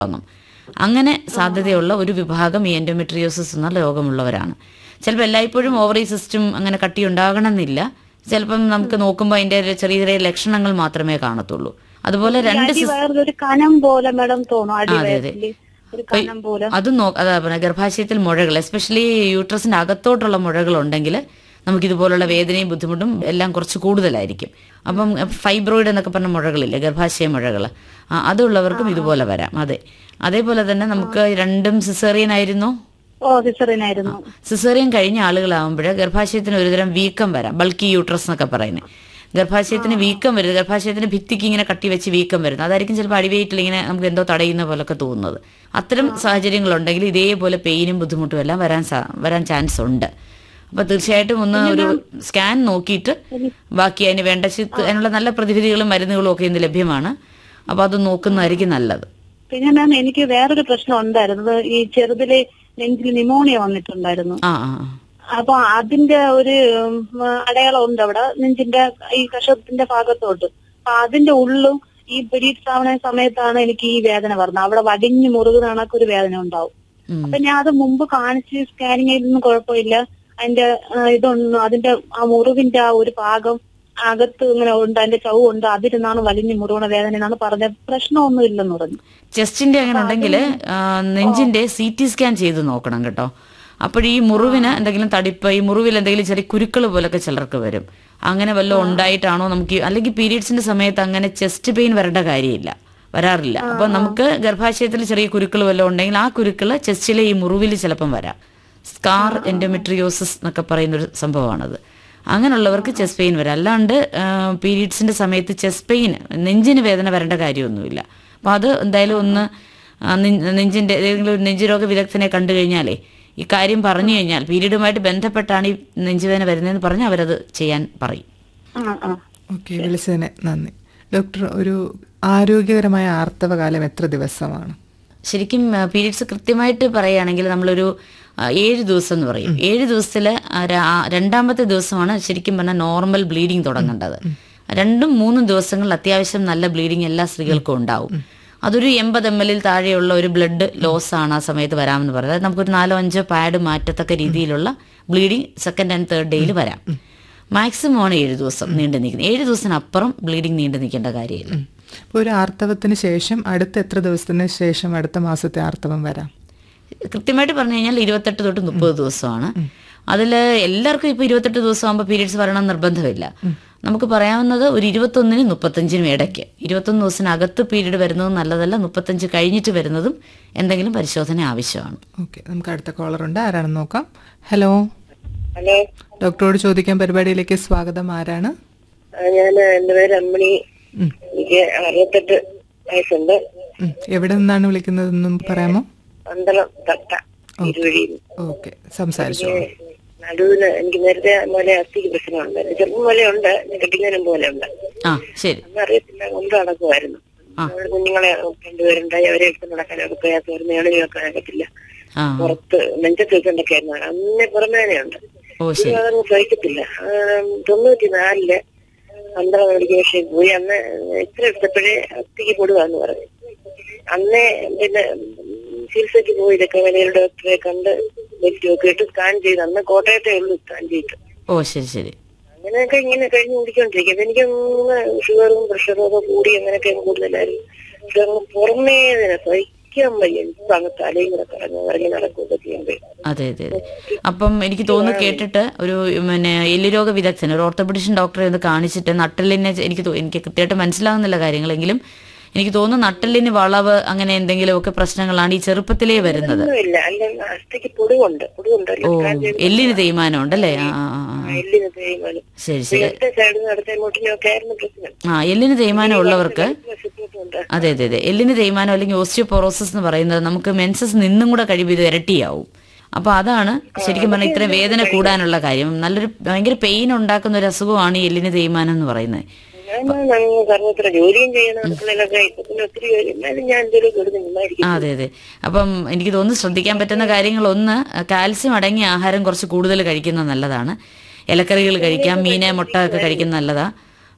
തുടങ്ങും അങ്ങനെ സാധ്യതയുള്ള ഒരു വിഭാഗം ഈ എൻഡോമെട്രിയോസിസ് എന്ന രോഗമുള്ളവരാണ് ചിലപ്പോൾ എല്ലായ്പ്പോഴും ഓവറി സിസ്റ്റം അങ്ങനെ കട്ടി ഉണ്ടാകണമെന്നില്ല ചിലപ്പം നമുക്ക് നോക്കുമ്പോൾ അതിന്റെ ഒരു ചെറിയ ചെറിയ ലക്ഷണങ്ങൾ മാത്രമേ കാണത്തുള്ളൂ അതുപോലെ രണ്ട് സിസ്- അടിവയറിലൊരു കനം പോലെ മാഡം തോന്നും അതെ, അതെ. അടിവയറില് ഒരു കനം പോലെ അതും നോ അതാ പറഞ്ഞ ഗർഭാശയത്തിൽ മുഴകൾ എസ്പെഷ്യലി യൂട്രസിന്റെ അകത്തോട്ടുള്ള മുഴകൾ ഉണ്ടെങ്കിൽ നമുക്ക് ഇതുപോലുള്ള വേദനയും ബുദ്ധിമുട്ടും എല്ലാം കുറച്ച് കൂടുതലായിരിക്കും അപ്പം ഫൈബ്രോയിഡ് എന്നൊക്കെ പറഞ്ഞ മുഴകളില്ലേ ഗർഭാശയ മുഴകൾ അതുള്ളവർക്കും ഇതുപോലെ വരാം അതെ അതേപോലെ തന്നെ നമുക്ക് രണ്ടും സിസേറിയൻ ആയിരുന്നു ഓ സിസറിനായിരുന്നു സിസേറിയൻ കഴിഞ്ഞ ആളുകളാകുമ്പോൾ ഗർഭാശയത്തിന് ഒരുതരം വീക്കം വരാം ബൾക്കി യൂട്രസ് എന്നൊക്കെ പറയുന്നത് ഗർഭാശയത്തിന് വീക്കം വരുന്നത് ഗർഭാശയത്തിന് ഭിത്തിക്ക് ഇങ്ങനെ കട്ടി വെച്ച് വീക്കം വരുന്നത് അതായിരിക്കും ചിലപ്പോൾ അടിവയറ്റിൽ ഇങ്ങനെ നമുക്ക് എന്തോ തടയുന്ന പോലൊക്കെ തോന്നുന്നത് അത്തരം സാഹചര്യങ്ങളുണ്ടെങ്കിൽ ഇതേപോലെ പെയിനും ബുദ്ധിമുട്ടും എല്ലാം വരാൻ സാ- വരാൻ ചാൻസ് ഉണ്ട് അപ്പൊ തീർച്ചയായിട്ടും ഒന്ന് ഒരു സ്കാൻ നോക്കിയിട്ട് ബാക്കി അതിന് വേണ്ട ചി- അതിനുള്ള നല്ല പ്രതിവിധികളും മരുന്നുകളും ഒക്കെ ഇന്ന് ലഭ്യമാണ് അപ്പൊ അത് നോക്കുന്നതായിരിക്കും നല്ലത് പിന്നെ മാം എനിക്ക് വേറൊരു പ്രശ്നം ഉണ്ടായിരുന്നത് ഈ ചെറുതിലെ നെഞ്ചിൽ നിമോണിയ വന്നിട്ടുണ്ടായിരുന്നു ആ ആ ആ. അപ്പൊ അതിന്റെ ഒരു ഉം, അടയാളം ഉണ്ട് അവിടെ നെഞ്ചിന്റെ ഈ കഷത്തിന്റെ ഭാഗത്തോട്ട് അപ്പൊ അതിന്റെ ഉള്ളും ഈ പീരീഡ്സ് ആവുന്ന സമയത്താണ് എനിക്ക് ഈ വേദന വരുന്നത് അവിടെ വടിഞ്ഞ് മുറുകുന്ന കണക്കൊരു വേദന ഉണ്ടാവും ഉം. അപ്പൊ ഞാൻ അത് മുമ്പ് കാണിച്ച് സ്കാനിങ് ചെയ്തൊന്നും കുഴപ്പമില്ല അതിന്റെ ആ, ഇതൊന്നും അതിന്റെ ആ മുറിവിന്റെ ആ ഒരു ഭാഗം അകത്ത് ഇങ്ങനെ ഉണ്ട് അതിന്റെ ചവ് ഉണ്ട് അതിരുന്നാണ് വലിഞ്ഞ് മുറുകണ വേദന എന്നാണ് പറഞ്ഞത് പ്രശ്നമൊന്നും ഇല്ലെന്ന് പറഞ്ഞു ചെസ്റ്റിന്റെ അങ്ങനെ ഉണ്ടെങ്കിൽ നെഞ്ചിന്റെ സി ടി സ്കാൻ ചെയ്ത് നോക്കണം കേട്ടോ അപ്പോൾ ഈ മുറിവിന് എന്തെങ്കിലും തടിപ്പ് ഈ മുറിവിൽ എന്തെങ്കിലും ചെറിയ കുരുക്കൾ പോലൊക്കെ ചിലർക്ക് വരും അങ്ങനെ വല്ലതും ഉണ്ടായിട്ടാണോ നമുക്ക് ഈ- അല്ലെങ്കിൽ പീരീഡ്സിന്റെ സമയത്ത് അങ്ങനെ ചെസ്റ്റ് പെയിൻ വരേണ്ട കാര്യമില്ല വരാറില്ല അപ്പൊ നമുക്ക് ഗർഭാശയത്തിൽ ചെറിയ കുരുക്കൾ വല്ലതും ഉണ്ടെങ്കിൽ ആ കുരുക്കൾ ചെസ്റ്റിലെ ഈ മുറിവിൽ ചിലപ്പം വരാം സ്കാർ എൻഡോമെട്രിയോസിസ് എന്നൊക്കെ പറയുന്ന ഒരു സംഭവമാണത് അങ്ങനെയുള്ളവർക്ക് ചെസ്റ്റ് പെയിൻ വരാം അല്ലാണ്ട് പീരീഡ്സിന്റെ സമയത്ത് ചെസ്റ്റ് പെയിൻ നെഞ്ചിന് വേദന വരേണ്ട കാര്യമൊന്നുമില്ല അപ്പൊ അത് എന്തായാലും ഒന്ന് ആ, നെ- നെഞ്ചിന്റെ ഏതെങ്കിലും ഒരു നെഞ്ചുരോഗ വിദഗ്ധനെ കണ്ടു കഴിഞ്ഞാലേ ഈ കാര്യം പറഞ്ഞു കഴിഞ്ഞാൽ പീരീഡുമായിട്ട് ബന്ധപ്പെട്ടാണ് ഈ നെഞ്ചുവേദന വരുന്നതെന്ന് പറഞ്ഞാൽ അവരത് ചെയ്യാൻ പറയും ആ ആ ഓക്കെ വിളിച്ചതിന് നന്ദി ഡോക്ടർ ഒരു ആരോഗ്യകരമായ ആർത്തവകാലം എത്ര ദിവസമാണ് ശരിക്കും പീരീഡ്സ് കൃത്യമായിട്ട് പറയുകയാണെങ്കിൽ നമ്മളൊരു ആ, ഏഴ് ദിവസം എന്ന് പറയും ഏഴ് ദിവസത്തിൽ രണ്ടാമത്തെ ദിവസമാണ് ശരിക്കും പറഞ്ഞാൽ നോർമൽ ബ്ലീഡിങ് തുടങ്ങേണ്ടത് രണ്ടും മൂന്നും ദിവസങ്ങളിൽ അത്യാവശ്യം നല്ല ബ്ലീഡിങ് എല്ലാ സ്ത്രീകൾക്കും ഉണ്ടാവും അതൊരു എൺപത് എം എല്ലിൽ താഴെയുള്ള ഒരു ബ്ലഡ് ലോസ് ആണ് ആ സമയത്ത് വരാമെന്ന് പറയുന്നത് അതായത് നമുക്കൊരു നാലോ അഞ്ചോ പാഡ് മാറ്റത്തക്ക രീതിയിലുള്ള ബ്ലീഡിങ് സെക്കൻഡ് ആൻഡ് തേർഡ് ഡേയിൽ വരാം മാക്സിമം ആണ് ഏഴ് ദിവസം നീണ്ടു നിൽക്കുന്നത് ഏഴ് ദിവസത്തിനപ്പുറം ബ്ലീഡിങ് നീണ്ടു നിൽക്കേണ്ട കാര്യമില്ല ഇപ്പോൾ ഒരു ആർത്തവത്തിന് ശേഷം അടുത്ത എത്ര ദിവസത്തിന് ശേഷം അടുത്ത മാസത്തെ ആർത്തവം വരാം കൃത്യമായിട്ട് പറഞ്ഞു കഴിഞ്ഞാൽ ഇരുപത്തെട്ട് തൊട്ട് മുപ്പത് ദിവസമാണ് അതിൽ എല്ലാവർക്കും ഇപ്പൊ ഇരുപത്തെട്ട് ദിവസം ആകുമ്പോൾ പീരീഡ്സ് വരണം നിർബന്ധമില്ല നമുക്ക് പറയാവുന്നത് ഒരു ഇരുപത്തൊന്നിനും മുപ്പത്തഞ്ചിനും ഇടയ്ക്ക് ഇരുപത്തൊന്ന് ദിവസത്തിനകത്ത് പീരീഡ് വരുന്നതും നല്ലതല്ല മുപ്പത്തഞ്ച് കഴിഞ്ഞിട്ട് വരുന്നതും എന്തെങ്കിലും പരിശോധന ആവശ്യമാണ് ഓക്കെ നമുക്ക് അടുത്ത കോളർ ഉണ്ട് ആരാണെന്ന് നോക്കാം ഹലോ ഹലോ ഡോക്ടറോട് ചോദിക്കാൻ പരിപാടിയിലേക്ക് സ്വാഗതം ആരാണ് ഞാൻ എന്റെ പേര് അമ്മണി ഉം. എനിക്ക് അറുപത്തെട്ട് വയസ്സുണ്ട് ഉം. എവിടെ നിന്നാണ് വിളിക്കുന്നതെന്നും പറയാമോ പന്തളം തട്ട ഇരുവഴിയിൽ ഓക്കെ സംസാരിച്ചോ നടുവിന് എനിക്ക് നേരത്തെ മുതലേ അസ്ഥിക്ക് പ്രശ്നമുണ്ട് ചെറുപ്പം പോലെ ഉണ്ട് കെട്ടിങ്ങനും പോലെ ഉണ്ട് ആ ശരി അന്ന് അറിയത്തില്ല കൊണ്ട് നടക്കുമായിരുന്നു ആ. അവിടെ കുഞ്ഞുങ്ങളെ രണ്ടുപേരുണ്ടായി അവരെ എടുത്ത് നടക്കാനൊക്കെ പ്രയാസമായിരുന്നു ഏണി വെക്കാൻ പറ്റില്ല ആ പുറത്ത് നെഞ്ചത്ത് വെച്ചോണ്ടൊക്കെ ആയിരുന്നു അന്നേ പുറമേനയുണ്ട് ഓ ശരി അതൊന്നും സഹിക്കത്തില്ല ആ, തൊണ്ണൂറ്റി നാലില് പന്ത്രണ്ട് മണിക്ക് പക്ഷേ പോയി അന്ന് എത്ര എടുത്തപ്പോഴേ അത്തിക്ക് പൊടുവാന്ന് പറഞ്ഞു അന്നേ പിന്നെ ഉം, ചികിത്സയ്ക്ക് പോയി ഇതൊക്കെ വലിയൊരു ഡോക്ടറെ കണ്ട് നെറ്റ് ഒക്കെ ഇട്ട് സ്കാൻ ചെയ്ത് അന്ന് കോട്ടയത്തെ ഉള്ളു സ്കാൻ ചെയ്ത് ഓ ശരി ശരി അങ്ങനെയൊക്കെ ഇങ്ങനെ കഴിഞ്ഞ് കുടിക്കൊണ്ടിരിക്കും അപ്പൊ എനിക്ക് ഷുഗറും പ്രഷറും ഒക്കെ കൂടി അങ്ങനെയൊക്കെ കൂടുതലായിരുന്നു പക്ഷെ അങ്ങ് പുറമേ ഇതിനെ സഹിക്കാൻ വയ്യ ഇപ്പൊ അങ്ങ് തലയും കൂടെ കറങ്ങി ഇറങ്ങി നടക്കുകയൊക്കെ ചെയ്യുമ്പോൾ അതെ അതെ അതെ അപ്പം എനിക്ക് തോന്നുന്നു കേട്ടിട്ട് ഒരു പിന്നെ എല്ലുരോഗ വിദഗ്ധൻ ഒരു ഓർത്തോപെഡിഷൻ ഡോക്ടറെ ഒന്ന് കാണിച്ചിട്ട് നട്ടലിനെ എനിക്ക് തോ- എനിക്ക് കൃത്യമായിട്ട് മനസ്സിലാകുന്നില്ല കാര്യങ്ങളെങ്കിലും എനിക്ക് തോന്നുന്നു നട്ടലിന് വളവ് അങ്ങനെ എന്തെങ്കിലുമൊക്കെ പ്രശ്നങ്ങളാണ് ഈ ചെറുപ്പത്തിലേ വരുന്നത് ഒന്നുമില്ല അല്ല അസ്ഥിക്ക് പൊടിവുണ്ട് പൊടിവുണ്ടല്ലോ ഓ സ്കാൻ ചെയ്ത് എല്ലിന് തേയ്മാനം ഉണ്ടല്ലേ ആ ആ ആ, ആ. എല്ലിന് തേയ്മാനം ശരി ശരി ഇടത്തെ സൈഡിൽ നിന്ന് അടുത്ത മുട്ടിനും ഒക്കെ ആയിരുന്നു പ്രശ്നം ആ എല്ലിന് തേയ്മാനം ഉള്ളവർക്ക് വശത്തോട്ടുണ്ട് അതെ അതെ അതെ എല്ലിന് തേയ്മാനം അല്ലെങ്കിൽ ഓസ്റ്റിയോപോറോസിസ് എന്ന് പറയുന്നത് നമുക്ക് മെൻസസ് നിന്നും കൂടെ കഴിയുമ്പോൾ ഇത് ഇരട്ടിയാവും അപ്പൊ അതാണ് ശരിക്കും പറഞ്ഞാൽ ഇത്രയും വേദന കൂടാനുള്ള കാര്യം നല്ലൊരു ഭയങ്കര പെയിൻ ഉണ്ടാക്കുന്ന ഒരു അസുഖമാണ് ഈ എല്ലിന് തേയ്മാനം എന്ന് പറയുന്നത് ഞാൻ സർവത്ര ജോലിയും ചെയ്യണം അടുക്കളയിലൊക്കെ ഇപ്പൊ പിന്നെ ഒത്തിരി ജോലി എന്നാലും ഞാൻ എന്തെങ്കിലും കൊടുക്കുന്നില്ലായിരിക്കും ആ, അതെ അതെ അപ്പം എനിക്ക് തോന്നുന്നു ശ്രദ്ധിക്കാൻ പറ്റുന്ന കാര്യങ്ങൾ ഒന്ന് കാൽസ്യം അടങ്ങിയ ആഹാരം കുറച്ച് കൂടുതൽ കഴിക്കുന്നത് നല്ലതാണ് ഇലക്കറികൾ കഴിക്കാം മീന് മുട്ട ഒക്കെ കഴിക്കുന്നത് നല്ലതാ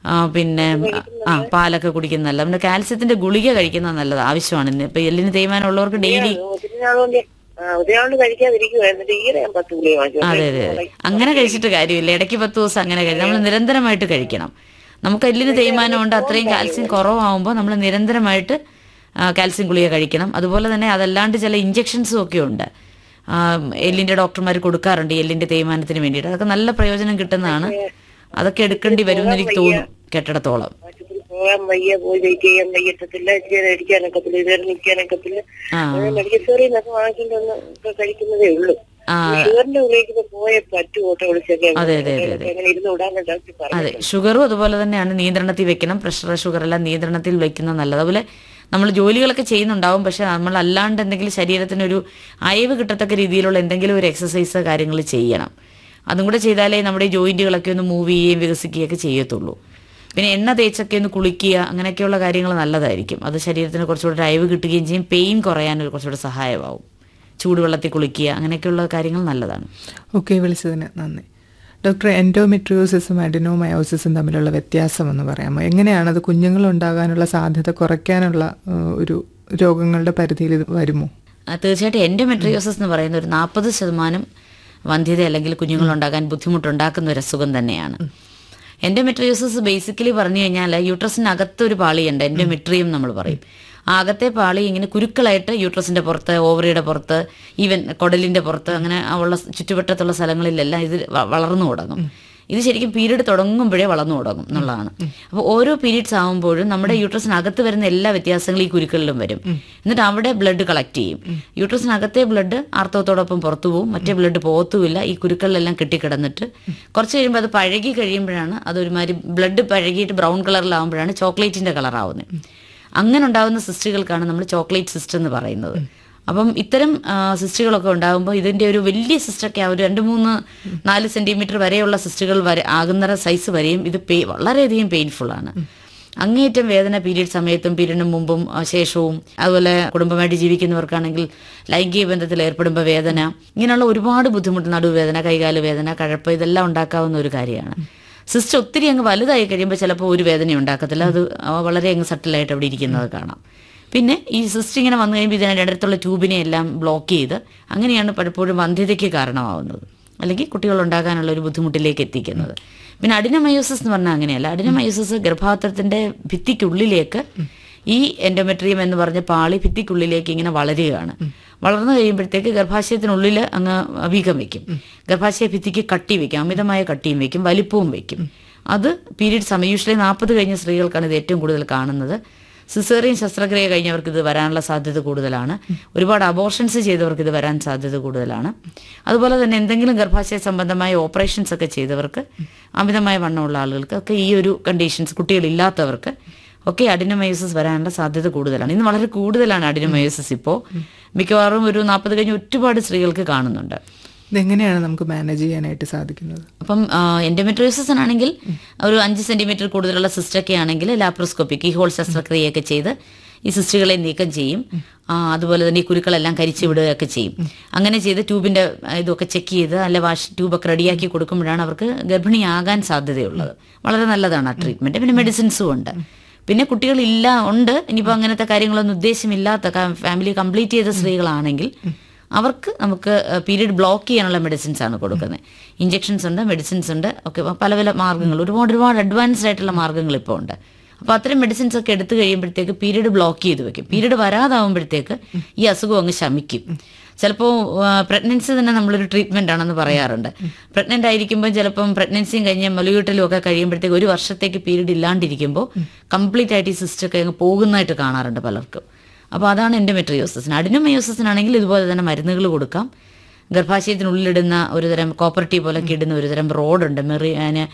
ആ, പിന്നെ ആ പാലൊക്കെ കുടിക്കുന്നത് നല്ലത് പിന്നെ കാൽസ്യത്തിന്റെ ഗുളിക കഴിക്കുന്നത് നല്ലത് ആവശ്യമാണ് ഇന്ന് ഇപ്പൊ എല്ലിന് തേയ്മാനം ഉള്ളവർക്ക് ഡെയിലി ഒത്തിരി നാളുകൊണ്ട് ആ, ഒത്തിരി നാളുകൊണ്ട് കഴിക്കാതിരിക്കുവാ എന്നിട്ട് ഈയിടെ ഞാൻ പത്ത് ഗുളിക വാങ്ങിച്ചു അതെ അതെ അതെ അങ്ങനെ കഴിച്ചിട്ട് കാര്യമില്ല ഇടയ്ക്ക് പത്ത് ദിവസം അങ്ങനെ കഴിക്കും നമ്മൾ നിരന്തരമായിട്ട് കഴിക്കണം നമുക്ക് എല്ലിന് തേയ്മാനം ഉണ്ട് അത്രയും കാൽസ്യം കുറവാകുമ്പോൾ നമ്മൾ നിരന്തരമായിട്ട് ആ, കാൽസ്യം ഗുളിക കഴിക്കണം അതുപോലെ തന്നെ അതല്ലാണ്ട് ചില ഇഞ്ചെക്ഷൻസും ഒക്കെ ഉണ്ട് ആ, എല്ലിന്റെ ഡോക്ടർമാർ കൊടുക്കാറുണ്ട് ഈ എല്ലിന്റെ തേയ്മാനത്തിന് വേണ്ടിയിട്ട് അതൊക്കെ നല്ല പ്രയോജനം കിട്ടുന്നതാണ് അതൊക്കെ എടുക്കേണ്ടി വരും എന്ന് എനിക്ക് തോന്നുന്നു കെട്ടിടത്തോളം ആശുപത്രി പോകാൻ വയ്യ പോയി വെയിറ്റ് ചെയ്യാൻ വയ്യത്തില്ല ഇച്ചിരി ഇരിക്കാനൊക്കത്തില്ല ഇതുവരെ നിൽക്കാനൊക്കത്തില്ല ആ മെഡിക്കൽ സ്റ്റോറിൽ നിന്നൊക്കെ വാങ്ങിക്കൊണ്ട് വന്ന് ഇപ്പൊ കഴിക്കുന്നതേ ഉള്ളൂ ആ ഷുഗറിന്റെ ഉള്ളിലേക്ക് പോയ പറ്റു ഓട്ടോ വിളിച്ചൊക്കെ അതെ, അതെ, അതെ, അതെ. അങ്ങനെ ഇരുന്ന് വിടാൻ ഡോക്ടർ പറഞ്ഞു അതെ ഷുഗറും അതുപോലെ തന്നെയാണ് നിയന്ത്രണത്തിൽ വെക്കണം പ്രഷർ ഷുഗർ എല്ലാം നിയന്ത്രണത്തിൽ വെക്കുന്നത് നല്ലത് അതുപോലെ നമ്മൾ ജോലികളൊക്കെ ചെയ്യുന്നുണ്ടാവും പക്ഷെ നമ്മൾ അല്ലാണ്ട് എന്തെങ്കിലും ശരീരത്തിന് ഒരു അയവ് കിട്ടത്തക്ക രീതിയിലുള്ള എന്തെങ്കിലും ഒരു എക്സസൈസ് കാര്യങ്ങൾ ചെയ്യണം അതും കൂടെ ചെയ്താലേ നമ്മുടെ ഈ ജോയിന്റുകളൊക്കെ ഒന്ന് മൂവ് ചെയ്യുകയും വികസിക്കുകയൊക്കെ ചെയ്യത്തുള്ളൂ പിന്നെ എണ്ണ തേച്ചൊക്കെ ഒന്ന് കുളിക്കുക അങ്ങനെയൊക്കെയുള്ള കാര്യങ്ങൾ നല്ലതായിരിക്കും അത് ശരീരത്തിന് കുറച്ചുകൂടെ ഒരു അയവ് കിട്ടുകയും ചെയ്യും പെയിൻ കുറയാൻ ഒരു കുറച്ചുകൂടെ സഹായമാവും ചൂടുവെള്ളത്തിൽ കുളിക്കുക അങ്ങനെയൊക്കെയുള്ള കാര്യങ്ങൾ നല്ലതാണ് ഓക്കെ വിളിച്ചതിന് നന്ദി ഡോക്ടർ എൻഡോമെട്രിയോസിസും അഡിനോമയോസിസും തമ്മിലുള്ള വ്യത്യാസം എന്ന് പറയാമോ എങ്ങനെയാണ് അത് കുഞ്ഞുങ്ങളുണ്ടാകാനുള്ള സാധ്യത കുറയ്ക്കാനുള്ള ഏഹ്, ഒരു രോഗങ്ങളുടെ പരിധിയിൽ ഇത് വരുമോ ആ, തീർച്ചയായിട്ടും എൻഡോമെട്രിയോസിസ് എന്ന് പറയുന്ന ഒരു നാൽപ്പത് ശതമാനം വന്ധ്യത അല്ലെങ്കിൽ കുഞ്ഞുങ്ങളുണ്ടാകാൻ ബുദ്ധിമുട്ടുണ്ടാക്കുന്ന ഒരു അസുഖം തന്നെയാണ് എൻഡോമെട്രിയോസിസ് ബേസിക്കലി പറഞ്ഞു കഴിഞ്ഞാൽ യൂട്രസിനകത്ത് ഒരു പാളിയുണ്ട് എൻഡോമെട്രിയം നമ്മൾ പറയും ആ അകത്തെ പാളി ഇങ്ങനെ കുരുക്കളായിട്ട് യൂട്രസിന്റെ പുറത്ത് ഓവറിയുടെ പുറത്ത് ഈവൻ കുടലിന്റെ പുറത്ത് അങ്ങനെ ഉള്ള ചുറ്റുവട്ടത്തുള്ള സ്ഥലങ്ങളിലെല്ലാം ഇത് വ- വളർന്നു തുടങ്ങും ഇത് ശരിക്കും പീരീഡ് തുടങ്ങുമ്പോഴേ വളർന്നു തുടങ്ങും എന്നുള്ളതാണ് അപ്പോൾ ഓരോ പീരീഡ്സ് ആകുമ്പോഴും നമ്മുടെ യൂട്രസിനകത്ത് വരുന്ന എല്ലാ വ്യത്യാസങ്ങളും ഈ കുരുക്കളിലും വരും എന്നിട്ട് അവിടെ ബ്ലഡ് കളക്ട് ചെയ്യും യൂട്രസിനകത്തെ ബ്ലഡ് ആർത്തവത്തോടൊപ്പം പുറത്തു പോകും മറ്റേ ബ്ലഡ് പോകത്തുമില്ല ഈ കുരുക്കളിലെല്ലാം കെട്ടിക്കിടന്നിട്ട് കുറച്ച് കഴിയുമ്പോൾ അത് പഴകി കഴിയുമ്പോഴാണ് അതൊരുമാതിരി ബ്ലഡ് പഴകിയിട്ട് ബ്രൗൺ കളറിലാവുമ്പോഴാണ് ചോക്ലേറ്റിന്റെ കളറാവുന്നത് അങ്ങനെ ഉണ്ടാകുന്ന സിസ്റ്റുകൾക്കാണ് നമ്മൾ ചോക്ലേറ്റ് സിസ്റ്റ് എന്ന് പറയുന്നത് അപ്പം ഇത്തരം ആ, സിസ്റ്റുകളൊക്കെ ഉണ്ടാകുമ്പോൾ ഇതിന്റെ ഒരു വലിയ സിസ്റ്റൊക്കെ ആ ഒരു രണ്ട് മൂന്ന് നാല് സെന്റിമീറ്റർ വരെയുള്ള സിസ്റ്റുകൾ വരെ ആകുന്ന സൈസ് വരെയും ഇത് പേ വളരെയധികം പെയിൻഫുൾ ആണ് അങ്ങേയറ്റം വേദന പീരീഡ് സമയത്തും പീരീഡിന് മുമ്പും ആ, ശേഷവും അതുപോലെ കുടുംബമായിട്ട് ജീവിക്കുന്നവർക്കാണെങ്കിൽ ലൈംഗിക ബന്ധത്തിൽ ഏർപ്പെടുമ്പോൾ വേദന ഇങ്ങനെയുള്ള ഒരുപാട് ബുദ്ധിമുട്ട് നടുവേദന കൈകാല് വേദന കഴപ്പ് ഇതെല്ലാം ഉണ്ടാക്കാവുന്ന ഒരു കാര്യമാണ് സിസ്റ്റം ഒത്തിരി അങ്ങ് വലുതായി കഴിയുമ്പോൾ ചിലപ്പോൾ ഒരു വേദന ഉണ്ടാക്കത്തില്ല അത് വളരെ അങ്ങ് സട്ടിലായിട്ട് അവിടെ ഇരിക്കുന്നത് കാണാം പിന്നെ ഈ സിസ്റ്റ് ഇങ്ങനെ വന്നു കഴിയുമ്പോൾ ഇതിൻ്റെ അടുത്തുള്ള ട്യൂബിനെ എല്ലാം ബ്ലോക്ക് ചെയ്ത് അങ്ങനെയാണ് പലപ്പോഴും വന്ധ്യതയ്ക്ക് കാരണമാവുന്നത് അല്ലെങ്കിൽ കുട്ടികൾ ഉണ്ടാകാനുള്ള ഒരു ബുദ്ധിമുട്ടിലേക്ക് എത്തിക്കുന്നത് പിന്നെ അഡിനമയോസിസ് എന്ന് പറഞ്ഞാൽ അങ്ങനെയല്ല അഡിനമയോസിസ് ഗർഭാത്രത്തിന്റെ ഭിത്തിക്കുള്ളിലേക്ക് ഈ എൻഡോമെട്രിയം എന്ന് പറഞ്ഞ പാളി ഭിത്തിക്കുള്ളിലേക്ക് ഇങ്ങനെ വളരുകയാണ് വളർന്നു കഴിയുമ്പോഴത്തേക്ക് ഗർഭാശയത്തിനുള്ളിൽ അങ്ങ് വീക്കം വെക്കും ഗർഭാശയ ഭിത്തിക്ക് കട്ടി വെക്കും അമിതമായ കട്ടിയും വെക്കും വലിപ്പവും വെക്കും അത് പീരീഡ് സമയം യൂഷ്വലി നാൽപ്പത് കഴിഞ്ഞ സ്ത്രീകൾക്കാണ് ഇത് ഏറ്റവും കൂടുതൽ കാണുന്നത് സിസേറിയൻ ശസ്ത്രക്രിയ കഴിഞ്ഞവർക്ക് ഇത് വരാനുള്ള സാധ്യത കൂടുതലാണ് ഒരുപാട് അബോർഷൻസ് ചെയ്തവർക്ക് ഇത് വരാൻ സാധ്യത കൂടുതലാണ് അതുപോലെ തന്നെ എന്തെങ്കിലും ഗർഭാശയ സംബന്ധമായ ഓപ്പറേഷൻസ് ഒക്കെ ചെയ്തവർക്ക് അമിതമായ വണ്ണമുള്ള ആളുകൾക്ക് ഒക്കെ ഈ ഒരു കണ്ടീഷൻസ് കുട്ടികളില്ലാത്തവർക്ക് ഒക്കെ അഡിനമയോസിസ് വരാനുള്ള സാധ്യത കൂടുതലാണ് ഇന്ന് വളരെ കൂടുതലാണ് അഡിനമയോസിസ് ഇപ്പോൾ മിക്കവാറും ഒരു നാൽപ്പത് കഴിഞ്ഞ് ഒരുപാട് സ്ത്രീകൾക്ക് കാണുന്നുണ്ട് ഇതെങ്ങനെയാണ് നമുക്ക് മാനേജ് ചെയ്യാനായിട്ട് സാധിക്കുന്നത് അപ്പം എൻഡോമെട്രിയോസിസ് ആണെങ്കിൽ ഒരു അഞ്ച് സെന്റിമീറ്റർ കൂടുതലുള്ള സിസ്റ്റൊക്കെ ആണെങ്കിൽ ലാപ്രോസ്കോപ്പിക് ഈ ഹോൾ ശസ്ത്രക്രിയയൊക്കെ ചെയ്ത് ഈ സിസ്റ്റുകളെ നീക്കം ചെയ്യും ആ, അതുപോലെ തന്നെ ഈ കുരുക്കളെല്ലാം കരിച്ചു വിടുകയൊക്കെ ചെയ്യും അങ്ങനെ ചെയ്ത് ട്യൂബിന്റെ ആ, ഇതൊക്കെ ചെക്ക് ചെയ്ത് അല്ല വാഷ് ട്യൂബൊക്കെ റെഡിയാക്കി കൊടുക്കുമ്പോഴാണ് അവർക്ക് ഗർഭിണിയാകാൻ സാധ്യതയുള്ളത് വളരെ നല്ലതാണ് ആ ട്രീറ്റ്മെന്റ് പിന്നെ മെഡിസിൻസും ഉണ്ട് പിന്നെ കുട്ടികളില്ല ഉണ്ട് ഇനിയിപ്പോൾ അങ്ങനത്തെ കാര്യങ്ങളൊന്നും ഉദ്ദേശമില്ലാത്ത ഫാമിലി കംപ്ലീറ്റ് ചെയ്ത സ്ത്രീകളാണെങ്കിൽ അവർക്ക് നമുക്ക് പീരീഡ് ബ്ലോക്ക് ചെയ്യാനുള്ള മെഡിസിൻസ് ആണ് കൊടുക്കുന്നത് ഇഞ്ചെക്ഷൻസ് ഉണ്ട് മെഡിസിൻസ് ഉണ്ട് ഒക്കെ പല പല മാർഗ്ഗങ്ങൾ ഒരുപാട് ഒരുപാട് അഡ്വാൻസ്ഡ് ആയിട്ടുള്ള മാർഗ്ഗങ്ങൾ ഇപ്പോൾ ഉണ്ട് അപ്പോൾ അത്തരം മെഡിസിൻസ് ഒക്കെ എടുത്തു കഴിയുമ്പോഴത്തേക്ക് പീരീഡ് ബ്ലോക്ക് ചെയ്ത് വെക്കും പീരീഡ് വരാതാവുമ്പോഴത്തേക്ക് ഈ അസുഖം അങ്ങ് ശമിക്കും ചിലപ്പോൾ പ്രഗ്നൻസി തന്നെ നമ്മളൊരു ട്രീറ്റ്മെന്റ് ആണെന്ന് പറയാറുണ്ട് പ്രഗ്നന്റ് ആയിരിക്കുമ്പോൾ ചിലപ്പം പ്രഗ്നൻസിയും കഴിഞ്ഞ് മൊലയൂട്ടലും ഒക്കെ കഴിയുമ്പോഴത്തേക്ക് ഒരു വർഷത്തേക്ക് പീരീഡ് ഇല്ലാണ്ടിരിക്കുമ്പോൾ കംപ്ലീറ്റ് ആയിട്ട് ഈ സിസ്റ്റം ഒക്കെ അങ്ങ് പോകുന്നതായിട്ട് കാണാറുണ്ട് പലർക്കും അപ്പോൾ അതാണ് എൻഡോമെട്രിയോസിന് അഡിനോമയോസിനാണെങ്കിൽ ഇതുപോലെ തന്നെ മരുന്നുകൾ കൊടുക്കാം ഗർഭാശയത്തിനുള്ളിലിടുന്ന ഒരു തരം കോപ്പർട്ടി പോലൊക്കെ ഇടുന്ന ഒരു തരം റോഡുണ്ട് മെറി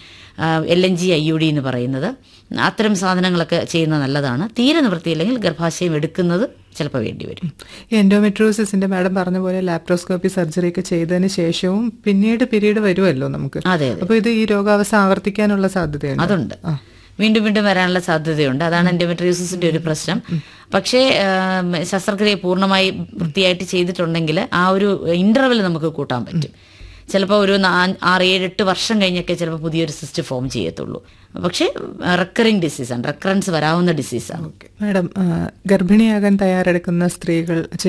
L N G I U D എന്ന് പറയുന്നത് അത്തരം സാധനങ്ങളൊക്കെ ചെയ്യുന്നത് നല്ലതാണ് തീരെ നിവൃത്തിയില്ലെങ്കിൽ ഗർഭാശയം എടുക്കുന്നത് ചിലപ്പോൾ വേണ്ടി വരും ഈ എൻഡോമെട്രോസിസിന്റെ മാഡം പറഞ്ഞ പോലെ ലാപ്രോസ്കോപ്പി സർജറി ഒക്കെ ചെയ്തതിന് ശേഷവും പിന്നീട് പിരീഡ് വരുമല്ലോ നമുക്ക് അതെ അതെ അപ്പൊ ഇത് ഈ രോഗാവസ്ഥ ആവർത്തിക്കാനുള്ള സാധ്യതയുണ്ട് അതുണ്ട് വീണ്ടും വീണ്ടും വരാനുള്ള സാധ്യതയുണ്ട് അതാണ് എൻഡോമെട്രിയോസിന്റെ ഒരു പ്രശ്നം പക്ഷേ ആം, ശസ്ത്രക്രിയ പൂർണ്ണമായി വൃത്തിയായിട്ട് ചെയ്തിട്ടുണ്ടെങ്കിൽ ആ ഒരു ഇന്റർവെൽ നമുക്ക് കൂട്ടാൻ പറ്റും ചിലപ്പോൾ ഒരു നാ- ആറ് ഏഴ് എട്ട് വർഷം കഴിഞ്ഞൊക്കെ ചിലപ്പോൾ പുതിയൊരു സിസ്റ്റ് ഫോം ചെയ്യത്തുള്ളൂ പക്ഷേ റെക്കറിങ് ഡിസീസാണ് റെക്കറൻസ് വരാവുന്ന ഡിസീസാണ് ഓക്കെ മാഡം ആ, ഗർഭിണിയാകാൻ തയ്യാറെടുക്കുന്ന സ്ത്രീകൾ